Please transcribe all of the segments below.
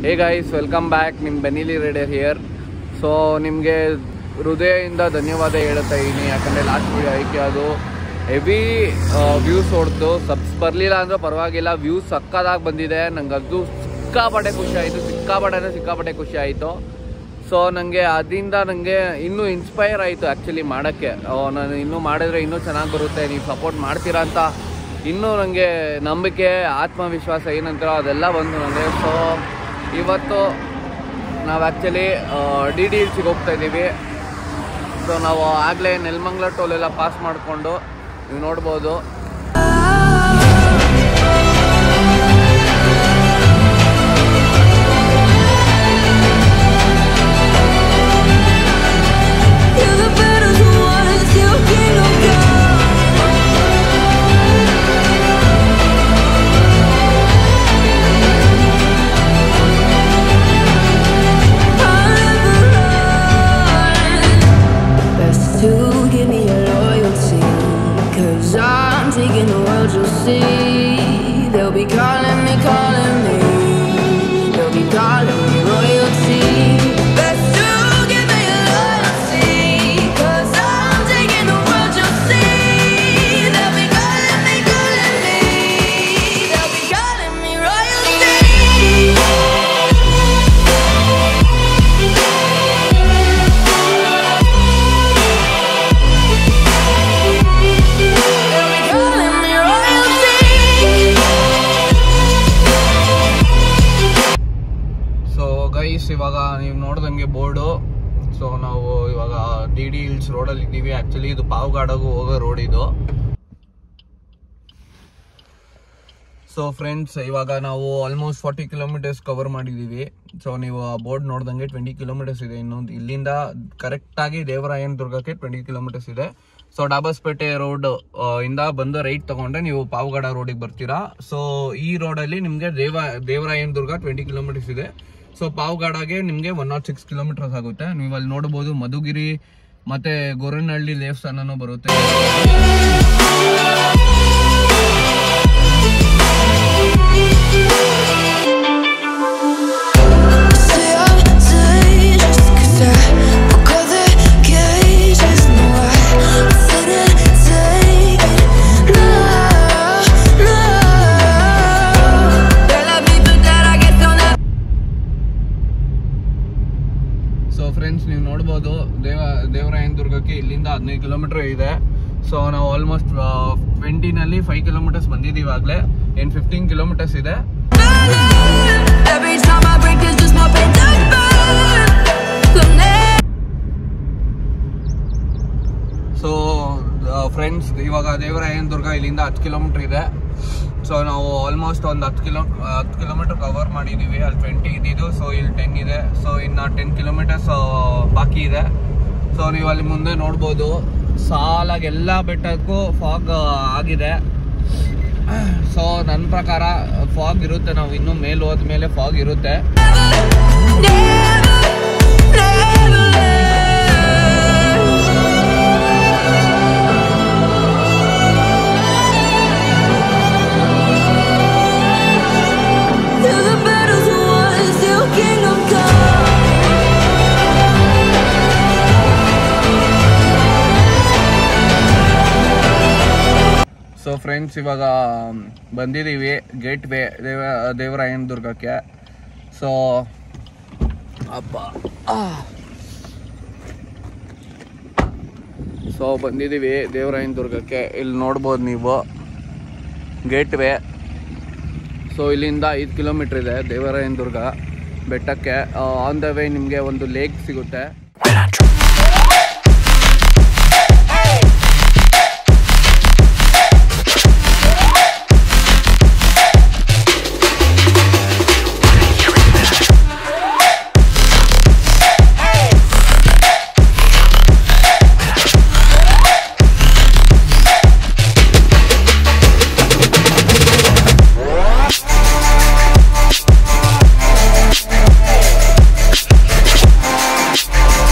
ಹೇ guys welcome back ನಿಮ್ಮ Benelli rider here so ನಿಮಗೆ ಹೃದಯದಿಂದ ಧನ್ಯವಾದ ಹೇಳ್ತಾ ಇದ್ದೀನಿ ಯಾಕಂದರೆ ಲಾಸ್ಟ್ ವೀಡಿಯೋ ಆಯ್ಕೆ ಅದು ಹೆವಿ ವ್ಯೂಸ್ ಹೊಡೆದು ಸಬ್ಸ್ ಬರಲಿಲ್ಲ ಅಂದ್ರೆ ಪರವಾಗಿಲ್ಲ ವ್ಯೂಸ್ ಸಕ್ಕದಾಗಿ ಬಂದಿದೆ ನಂಗೆ ಅದು ಸಿಕ್ಕಾಪಟ್ಟೆ ಖುಷಿ ಆಯಿತು ಸಿಕ್ಕಾಪಟ್ಟೆ ಸಿಕ್ಕಾಪಟ್ಟೆ ಖುಷಿ ಆಯಿತು ಸೊ ನನಗೆ ಅದರಿಂದ ನನಗೆ ಇನ್ನೂ ಇನ್ಸ್ಪೈರ್ ಆಯಿತು ಆ್ಯಕ್ಚುಲಿ ಮಾಡೋಕ್ಕೆ ನಾನು ಇನ್ನೂ ಮಾಡಿದ್ರೆ ಇನ್ನೂ ಚೆನ್ನಾಗಿ ಬರುತ್ತೆ ನೀವು ಸಪೋರ್ಟ್ ಮಾಡ್ತೀರಾ ಅಂತ ಇನ್ನೂ ನನಗೆ ನಂಬಿಕೆ ಆತ್ಮವಿಶ್ವಾಸ ಏನಂತಾರೋ ಅದೆಲ್ಲ ಬಂತು ನನಗೆ ಸೊ ಇವತ್ತು ನಾವು ಆ್ಯಕ್ಚುಲಿ ಡಿ ಡಿ ಹಿಲ್ಸಿಗೆ ಹೋಗ್ತಾ ಇದ್ದೀವಿ ಸೊ ನಾವು ಆಗಲೇ ನೆಲಮಂಗ್ಲ ಟೋಲೆಲ್ಲ ಪಾಸ್ ಮಾಡಿಕೊಂಡು ನೀವು ನೋಡ್ಬೋದು You're the better ones, you king of God. Best to give me your loyalty. Cause I'm taking the world, you'll see. They'll be calling me, calling me. They'll be calling me royalty. Best to give me your loyalty. Cause I'm taking the world, you'll see. They'll be calling me, calling me. They'll be calling me royalty. They'll be calling me royalty. So guys ಇವಾಗ ನೀವು ನೋಡ್ದಂಗೆ board so ನಾವು ಇವಾಗ D D hills ರೋಡಲ್ಲಿ ಇದ್ದೀವಿ actually ಇದು ಪಾವಗಾಡಗೂ ಹೋಗೋ road ಇದು ಸೊ ಫ್ರೆಂಡ್ಸ್ ಇವಾಗ ನಾವು ಆಲ್ಮೋಸ್ಟ್ ಫಾರ್ಟಿ ಕಿಲೋಮೀಟರ್ಸ್ ಕವರ್ ಮಾಡಿದ್ದೀವಿ ಸೊ ನೀವು ಆ ಬೋರ್ಡ್ ನೋಡ್ದಂಗೆ ಟ್ವೆಂಟಿ ಕಿಲೋಮೀಟರ್ಸ್ ಇದೆ ಇನ್ನೊಂದು ಇಲ್ಲಿಂದ ಕರೆಕ್ಟಾಗಿ ದೇವರಾಯನ ದುರ್ಗಕ್ಕೆ ಟ್ವೆಂಟಿ ಕಿಲೋಮೀಟರ್ಸ್ ಇದೆ ಸೊ ಡಾಬಸ್ಪೇಟೆ ರೋಡ್ ಇಂದ ಬಂದು ರೈಟ್ ತಗೊಂಡ್ರೆ ನೀವು ಪಾವಗಡ ರೋಡಿಗೆ ಬರ್ತೀರಾ ಸೊ ಈ ರೋಡಲ್ಲಿ ನಿಮಗೆ ದೇವ ದೇವರಾಯನ ದುರ್ಗ ಟ್ವೆಂಟಿ ಕಿಲೋಮೀಟರ್ಸ್ ಇದೆ ಸೊ ಪಾವಗಡಗೆ ನಿಮಗೆ ಒನ್ ನಾಟ್ ಸಿಕ್ಸ್ ಕಿಲೋಮೀಟರ್ಸ್ ಆಗುತ್ತೆ ನೀವು ಅಲ್ಲಿ ನೋಡ್ಬೋದು ಮಧುಗಿರಿ ಮತ್ತೆ ಗೊರನಹಳ್ಳಿ ದೇವಸ್ಥಾನನೂ ಬರುತ್ತೆ Say I'm saying just 'cause I broke all the cages. No, I didn't take it. No, no. Girl, I be but that I guess don't have. So friends ನೀವು ನೋಡ್ಬೋದು ದೇವ ದೇವರಾಯನ ದುರ್ಗಕ್ಕೆ ಇಲ್ಲಿಂದ ಹದಿನೈದು ಕಿಲೋಮೀಟರ್ ಇದೆ ಸೊ ನಾವು ಆಲ್ಮೋಸ್ಟ್ ಟ್ವೆಂಟಿನಲ್ಲಿ ಫೈವ್ ಕಿಲೋಮೀಟರ್ಸ್ ಬಂದಿದ್ದೀವಿ ಆಗಲೇ ಏನು ಫಿಫ್ಟೀನ್ ಕಿಲೋಮೀಟರ್ಸ್ ಇದೆ Every time I break, there's just more pain to burn. So now. So friends ಇವಾಗ ದೇವರಾಯನ ದುರ್ಗ ಇಲ್ಲಿಂದ ಹತ್ತು ಕಿಲೋಮೀಟರ್ ಇದೆ ಸೊ ನಾವು ಆಲ್ಮೋಸ್ಟ್ ಒಂದು ಹತ್ತು ಕಿಲೋ ಹತ್ತು ಕಿಲೋಮೀಟರ್ ಕವರ್ ಮಾಡಿದ್ದೀವಿ ಅಲ್ಲಿ ಟ್ವೆಂಟಿ ಇದ್ದಿದ್ದು ಸೊ ಇಲ್ಲಿ ಟೆನ್ ಇದೆ ಸೊ ಇನ್ನು ಟೆನ್ ಕಿಲೋಮೀಟರ್ಸ್ ಬಾಕಿ ಇದೆ ಸೊ ನೀವು ಅಲ್ಲಿ ಮುಂದೆ ನೋಡ್ಬೋದು ಸಾಲಾಗಿ ಎಲ್ಲ ಬೆಟ್ಟಕ್ಕೂ ಫಾಗ್ ಆಗಿದೆ ಸೊ ನನ್ನ ಪ್ರಕಾರ ಫಾಗ್ ಇರುತ್ತೆ ನಾವು ಇನ್ನೂ ಮೇಲೆ ಹೋದ್ಮೇಲೆ ಫಾಗ್ ಇರುತ್ತೆ You're the better ones, you king of God. So friends ಇವಾಗ ಬಂದಿದ್ದೀವಿ ಗೇಟ್ ವೇ ದೇವ ದೇವರಾಯನ ದುರ್ಗಕ್ಕೆ ಸೊ ಅಪ್ಪ ಸೊ ಬಂದಿದ್ದೀವಿ ದೇವರಾಯನ ದುರ್ಗಕ್ಕೆ ಇಲ್ಲಿ ನೋಡ್ಬೋದು ನೀವು ಗೇಟ್ ವೇ ಸೊ ಇಲ್ಲಿಂದ ಐದು ಕಿಲೋಮೀಟ್ರ್ ಇದೆ ದೇವರಾಯನ ದುರ್ಗ ಬೆಟ್ಟಕ್ಕೆ ಆನ್ ದ ವೇ ನಿಮಗೆ ಒಂದು ಲೇಕ್ ಸಿಗುತ್ತೆ You're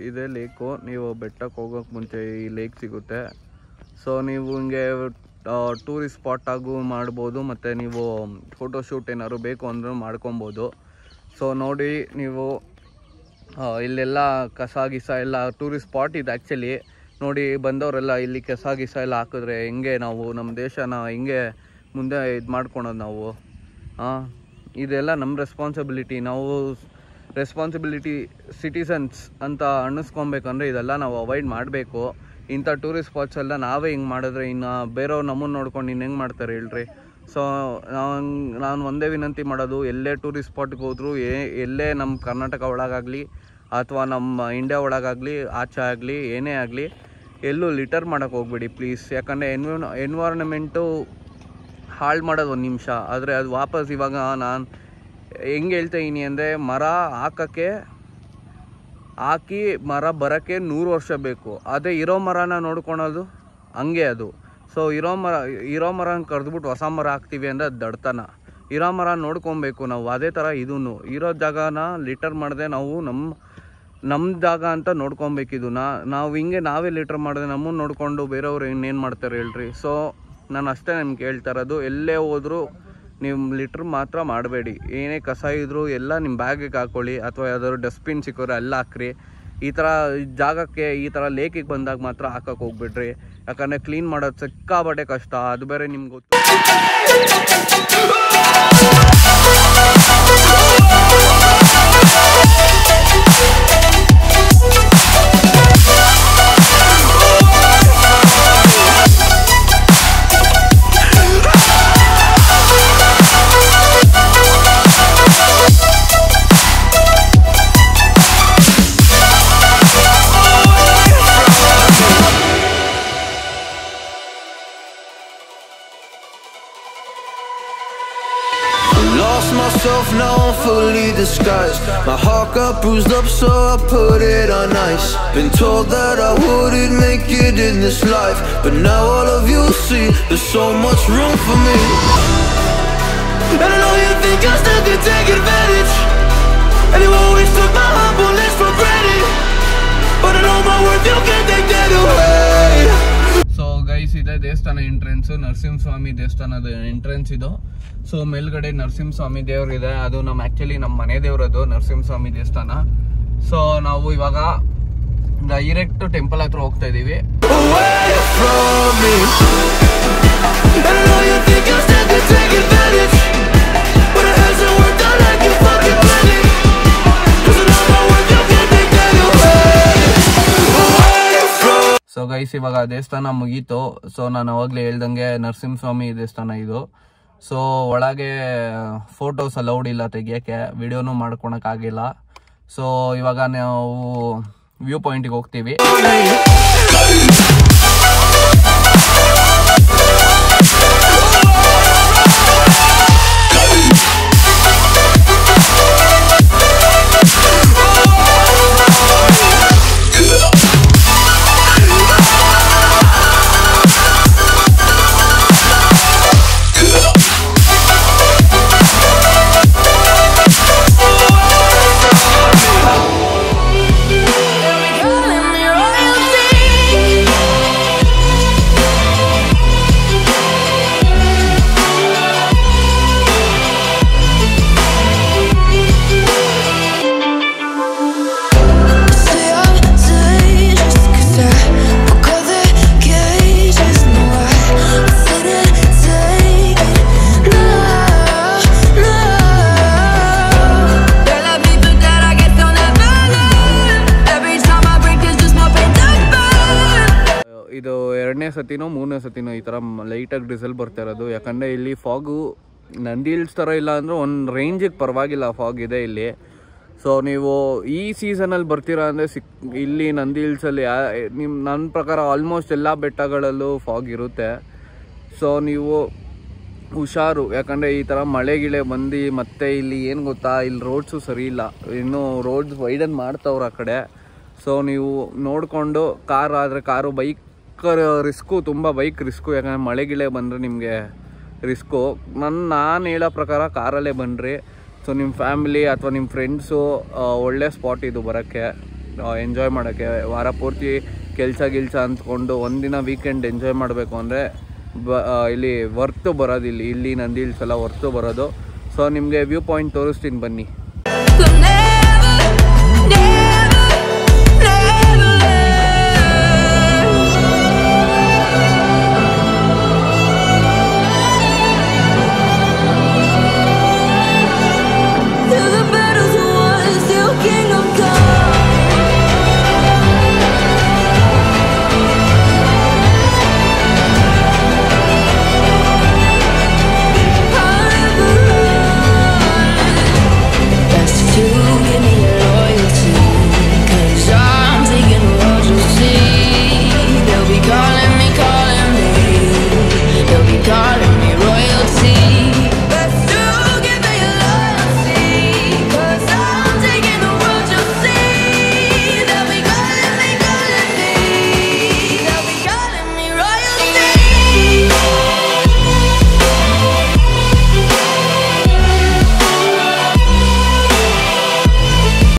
ಇದೇ ಲೇಕು ನೀವು ಬೆಟ್ಟಕ್ಕೆ ಹೋಗೋಕೆ ಮುಂಚೆ ಈ ಲೇಕ್ ಸಿಗುತ್ತೆ ಸೊ ನೀವು ಹಿಂಗೆ ಟೂರಿಸ್ಟ್ ಸ್ಪಾಟ್ ಆಗು ಮಾಡ್ಬೋದು ಮತ್ತು ನೀವು ಫೋಟೋಶೂಟ್ ಏನಾದ್ರು ಬೇಕು ಅಂದರೂ ಮಾಡ್ಕೊಬೋದು ಸೊ ನೋಡಿ ನೀವು ಆ, ಇಲ್ಲೆಲ್ಲ ಕಸ ಗಿಸ ಎಲ್ಲ ಟೂರಿಸ್ಟ್ ಸ್ಪಾಟ್ ಇದೆ ಆ್ಯಕ್ಚುಲಿ ನೋಡಿ ಬಂದವರೆಲ್ಲ ಇಲ್ಲಿ ಕಸ ಗಿಸ ಎಲ್ಲ ಹಾಕಿದ್ರೆ ಹೆಂಗೆ ನಾವು ನಮ್ಮ ದೇಶನ ಹೆಂಗೆ ಮುಂದೆ ಇದು ಮಾಡ್ಕೊಳೋದು ನಾವು ಹಾಂ ಇದೆಲ್ಲ ನಮ್ಮ ರೆಸ್ಪಾನ್ಸಿಬಿಲಿಟಿ ನಾವು ರೆಸ್ಪಾನ್ಸಿಬಿಲಿಟಿ ಸಿಟಿಸನ್ಸ್ ಅಂತ ಅನ್ನಿಸ್ಕೊಬೇಕಂದ್ರೆ ಇದೆಲ್ಲ ನಾವು ಅವಾಯ್ಡ್ ಮಾಡಬೇಕು ಇಂಥ ಟೂರಿಸ್ಟ್ ಸ್ಪಾಟ್ಸ್ ಎಲ್ಲ ನಾವೇ ಹಿಂಗೆ ಮಾಡಿದ್ರೆ ಇನ್ನು ಬೇರೆಯವ್ರು ನಮ್ಮನ್ನು ನೋಡ್ಕೊಂಡು ಇನ್ನು ಹೆಂಗೆ ಮಾಡ್ತಾರೆ ಹೇಳ್ರಿ ಸೊ ನಾನು ನಾನು ಒಂದೇ ವಿನಂತಿ ಮಾಡೋದು ಎಲ್ಲೇ ಟೂರಿಸ್ಟ್ ಸ್ಪಾಟ್ಗೆ ಹೋದ್ರು ಏ ಎಲ್ಲೇ ನಮ್ಮ ಕರ್ನಾಟಕ ಒಳಗಾಗಲಿ ಅಥವಾ ನಮ್ಮ ಇಂಡಿಯಾ ಒಳಗಾಗಲಿ ಆಚೆ ಆಗಲಿ ಏನೇ ಆಗಲಿ ಎಲ್ಲೂ ಲಿಟರ್ ಮಾಡೋಕ್ಕೆ ಹೋಗ್ಬೇಡಿ ಪ್ಲೀಸ್ ಯಾಕಂದರೆ ಎನ್ವಿನ ಎನ್ವೈರ್ನಮೆಂಟು ಹಾಳು ಮಾಡೋದು ಒಂದು ನಿಮಿಷ ಆದರೆ ಅದು ವಾಪಸ್ ಇವಾಗ ನಾನು ಹೆಂಗೆ ಹೇಳ್ತಾ ಇದೀನಿ ಅಂದರೆ ಮರ ಹಾಕೋಕ್ಕೆ ಹಾಕಿ ಮರ ಬರೋಕ್ಕೆ ನೂರು ವರ್ಷ ಬೇಕು ಅದೇ ಇರೋ ಮರನ ನೋಡ್ಕೊಳೋದು ಹಂಗೆ ಅದು ಸೊ ಇರೋ ಮರ ಇರೋ ಮರನ ಕರೆದ್ಬಿಟ್ಟು ಹೊಸ ಮರ ಹಾಕ್ತೀವಿ ಅಂದರೆ ಅದು ದಡ್ತನ ಇರೋ ಮರ ನೋಡ್ಕೊಬೇಕು ನಾವು ಅದೇ ಥರ ಇದೂ ಇರೋ ಜಾಗನ ಲಿಟರ್ ಮಾಡದೆ ನಾವು ನಮ್ಮ ನಮ್ಮ ಜಾಗ ಅಂತ ನೋಡ್ಕೊಬೇಕಿದು ನಾ ನಾವು ಹಿಂಗೆ ನಾವೇ ಲೀಟ್ರ್ ಮಾಡಿದ್ರೆ ನಮ್ಮನ್ನು ನೋಡಿಕೊಂಡು ಬೇರೆಯವ್ರು ಇನ್ನೇನು ಮಾಡ್ತಾರೆ ಹೇಳ್ರಿ ಸೊ ನಾನು ಅಷ್ಟೇ ನಿಮ್ಗೆ ಹೇಳ್ತಾ ಇರೋದು ಎಲ್ಲೇ ಹೋದರೂ ನೀವು ಲಿಟ್ರ್ ಮಾತ್ರ ಮಾಡಬೇಡಿ ಏನೇ ಕಸ ಇದ್ದರೂ ಎಲ್ಲ ನಿಮ್ಮ ಬ್ಯಾಗಿಗೆ ಹಾಕೊಳ್ಳಿ ಅಥವಾ ಯಾವ್ದಾದ್ರು ಡಸ್ಟ್ಬಿನ್ ಸಿಕ್ಕೋರೆ ಎಲ್ಲ ಹಾಕ್ರಿ ಈ ಥರ ಜಾಗಕ್ಕೆ ಈ ಥರ ಲೇಕಿಗೆ ಬಂದಾಗ ಮಾತ್ರ ಹಾಕಕ್ಕೆ ಹೋಗ್ಬಿಡ್ರಿ ಯಾಕಂದರೆ ಕ್ಲೀನ್ ಮಾಡೋದು ಸಿಕ್ಕಾಬಟ್ಟೆ ಕಷ್ಟ ಅದು ಬೇರೆ ನಿಮ್ಗೆ ಗೊತ್ತು Lost myself, now I'm fully disguised. My heart got bruised up, so I put it on ice. Been told that I wouldn't make it in this life, but now all of you see there's so much room for me. And I know you think I still can take advantage, and you always took my humbleness for granted. But I know my worth, you can't take that away. So guys ಇದೆ ದೇವಸ್ಥಾನ entrance Narasimhaswamy ದೇವಸ್ಥಾನದ entrance ಇದು so ಮೇಲ್ಗಡೆ ನರಸಿಂಹಸ್ವಾಮಿ ದೇವ್ರು ಇದೆ ಅದು ನಮ್ಮ actually ನಮ್ಮ ಮನೆ ದೇವ್ರದು ನರಸಿಂಹಸ್ವಾಮಿ ದೇವಸ್ಥಾನ ಸೊ ನಾವು ಇವಾಗ ಡೈರೆಕ್ಟ್ ಟೆಂಪಲ್ ಹತ್ರ ಹೋಗ್ತಾ ಇದೀವಿ away from me. And I know you think I still can take advantage, but it hasn't worked out like you fucking planned it. 'Cause I know my worth, you can't take that away. Away from so guys ಇವಾಗ ದೇವಸ್ಥಾನ ಮುಗೀತು so ನಾನು ಅವಾಗಲೇ ಹೇಳ್ದಂಗೆ ನರಸಿಂಹಸ್ವಾಮಿ ದೇವಸ್ಥಾನ ಇದು so ಒಳಗೆ photos allowed ಇಲ್ಲ ತೆಗಿಯೋಕ್ಕೆ ವಿಡಿಯೋನು ಮಾಡ್ಕೊಳಕ್ಕಾಗಿಲ್ಲ ಸೊ ಇವಾಗ ನಾವು ವ್ಯೂ ಪಾಯಿಂಟಿಗೆ ಹೋಗ್ತೀವಿ Calling me royalty. Stay up late just 'cause I broke all the cages. No, I didn't take it. No, no. There are people that I guess they'll never learn. Every time I break, there's just more pain to burn. ಇದು ಎರಡನೇ ಸತಿನೋ ಮೂರನೇ ಸತಿನೋ ಈ ಥರ ಲೈಟಾಗಿ diesel ಬರ್ತಾ ಇರೋದು ಯಾಕಂದರೆ ಇಲ್ಲಿ ಫಾಗು ನಂದಿ ಹಿಲ್ಸ್ ಥರ ಇಲ್ಲ ಅಂದ್ರೆ ಒಂದು ರೇಂಜಿಗೆ ಪರವಾಗಿಲ್ಲ ಫಾಗ್ ಇದೆ ಇಲ್ಲಿ ಸೊ ನೀವು ಈ ಸೀಸನಲ್ಲಿ ಬರ್ತೀರಾ ಅಂದರೆ ಸಿಕ್ ಇಲ್ಲಿ ನಂದಿ ಹಿಲ್ಸಲ್ಲಿ ಯಾ ನಿಮ್ಮ ನನ್ನ ಪ್ರಕಾರ ಆಲ್ಮೋಸ್ಟ್ ಎಲ್ಲ ಬೆಟ್ಟಗಳಲ್ಲೂ ಫಾಗ್ ಇರುತ್ತೆ ಸೊ ನೀವು ಹುಷಾರು ಯಾಕಂದರೆ ಈ ಥರ ಮಳೆ ಗಿಳೆ ಬಂದು ಮತ್ತೆ ಇಲ್ಲಿ ಏನು ಗೊತ್ತಾ ಇಲ್ಲಿ ರೋಡ್ಸು ಸರಿ ಇಲ್ಲ ಇನ್ನೂ ರೋಡ್ಸ್ ವೈಡನ್ ಮಾಡ್ತವ್ರು ಆ ಕಡೆ ಸೊ ನೀವು ನೋಡಿಕೊಂಡು ಕಾರ್ ಆದರೆ ಕಾರು ಬೈಕ್ ರಿಸ್ಕು ತುಂಬ ಬೈಕ್ ರಿಸ್ಕು ಯಾಕಂದರೆ ಮಳೆ ಗಿಳೆ ಬಂದರೆ ನಿಮಗೆ ರಿಸ್ಕು ನನ್ನ ನಾನು ಹೇಳೋ ಪ್ರಕಾರ ಕಾರಲ್ಲೇ ಬನ್ನಿರಿ ಸೊ ನಿಮ್ಮ ಫ್ಯಾಮಿಲಿ ಅಥವಾ ನಿಮ್ಮ ಫ್ರೆಂಡ್ಸು ಒಳ್ಳೆ ಸ್ಪಾಟ್ ಇದು ಬರೋಕ್ಕೆ ಎಂಜಾಯ್ ಮಾಡೋಕ್ಕೆ ವಾರ ಪೂರ್ತಿ ಕೆಲಸ ಗಿಲ್ಸ ಅಂದ್ಕೊಂಡು ಒಂದಿನ ವೀಕೆಂಡ್ ಎಂಜಾಯ್ ಮಾಡಬೇಕು ಅಂದರೆ ಬ ಆ, ಇಲ್ಲಿ ವರ್ತು ಬರೋದು ಇಲ್ಲಿ ಇಲ್ಲಿ ನಂದಿ ಹಿಲ್ಸ್ ಎಲ್ಲ ವರ್ತು ಬರೋದು ಸೊ ನಿಮಗೆ ವ್ಯೂ ಪಾಯಿಂಟ್ ತೋರಿಸ್ತೀನಿ ಬನ್ನಿ